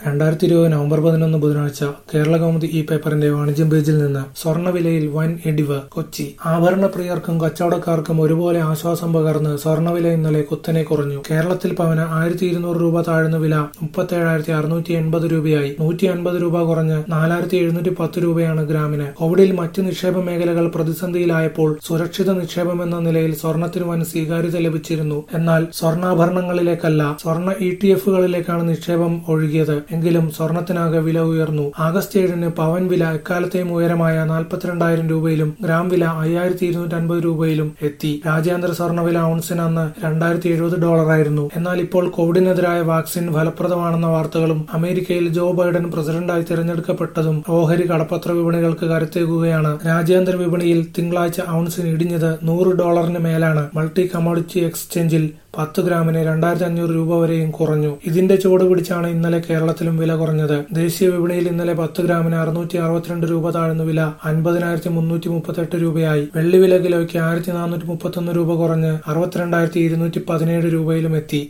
രണ്ടായിരത്തി ഇരുപത് നവംബർ പതിനൊന്ന് ബുധനാഴ്ച കേരള കൗമുദി ഈ പേപ്പറിന്റെ വാണിജ്യം പേജിൽ നിന്ന് സ്വർണ്ണവിലയിൽ വൻ ഇടിവ് കൊച്ചി ആഭരണ പ്രിയർക്കും കച്ചവടക്കാർക്കും ഒരുപോലെ ആശ്വാസം പകർന്ന് സ്വർണ്ണവില ഇന്നലെ കുത്തനെ കുറഞ്ഞു കേരളത്തിൽ പവന് ആയിരത്തി ഇരുന്നൂറ് രൂപ താഴ്ന്ന വില മുപ്പത്തേഴായിരത്തി അറുന്നൂറ്റി എൺപത് രൂപയായി നൂറ്റി അൻപത് രൂപ കുറഞ്ഞ് നാലായിരത്തി എഴുന്നൂറ്റി പത്ത് രൂപയാണ് ഗ്രാമിന് കോവിഡിൽ മറ്റ് നിക്ഷേപ മേഖലകൾ പ്രതിസന്ധിയിലായപ്പോൾ സുരക്ഷിത നിക്ഷേപം എന്ന നിലയിൽ സ്വർണത്തിന് വൻ സ്വീകാര്യത ലഭിച്ചിരുന്നു എന്നാൽ സ്വർണ്ണാഭരണങ്ങളിലേക്കല്ല സ്വർണ്ണ ഇ ടി എഫുകളിലേക്കാണ് നിക്ഷേപം ഒഴുകിയത് എങ്കിലും സ്വർണത്തിനാകെ വില ഉയർന്നു ആഗസ്റ്റ് ഏഴിന് പവൻ വില എക്കാലത്തെയും ഉയരമായ നാൽപ്പത്തിരണ്ടായിരം രൂപയിലും ഗ്രാം വില അയ്യായിരത്തി ഇരുന്നൂറ്റി അൻപത് രൂപയിലും എത്തി രാജ്യാന്തര സ്വർണ്ണവില ഔൺസിന് അന്ന് രണ്ടായിരത്തി എഴുപത് ഡോളറായിരുന്നു എന്നാൽ ഇപ്പോൾ കോവിഡിനെതിരായ വാക്സിൻ ഫലപ്രദമാണെന്ന വാർത്തകളും അമേരിക്കയിൽ ജോ ബൈഡൻ പ്രസിഡന്റായി തിരഞ്ഞെടുക്കപ്പെട്ടതും ഓഹരി കടപ്പത്ര വിപണികൾക്ക് കരുത്തേകുകയാണ് രാജ്യാന്തര വിപണിയിൽ തിങ്കളാഴ്ച ഔൺസിന് ഇടിഞ്ഞത് നൂറ് ഡോളറിന് മേലാണ് മൾട്ടി കമ്മോഡിറ്റി എക്സ്ചേഞ്ചിൽ പത്ത് ഗ്രാമിന് രണ്ടായിരത്തി അഞ്ഞൂറ് രൂപ വരെയും കുറഞ്ഞു ഇതിന്റെ ചുവട് പിടിച്ചാണ് ഇന്നലെ കേരളത്തിലും വില കുറഞ്ഞത് ദേശീയ വിപണിയിൽ ഇന്നലെ പത്ത് ഗ്രാമിന് അറുന്നൂറ്റി അറുപത്തിരണ്ട് രൂപ താഴ്ന്ന വില അൻപതിനായിരത്തി മുന്നൂറ്റി മുപ്പത്തെട്ട് രൂപയായി വെള്ളി വില കിലോയ്ക്ക് ആയിരത്തി നാനൂറ്റി മുപ്പത്തൊന്ന് രൂപ കുറഞ്ഞ് അറുപത്തിരണ്ടായിരത്തി ഇരുന്നൂറ്റി പതിനേഴ് രൂപയിലും എത്തി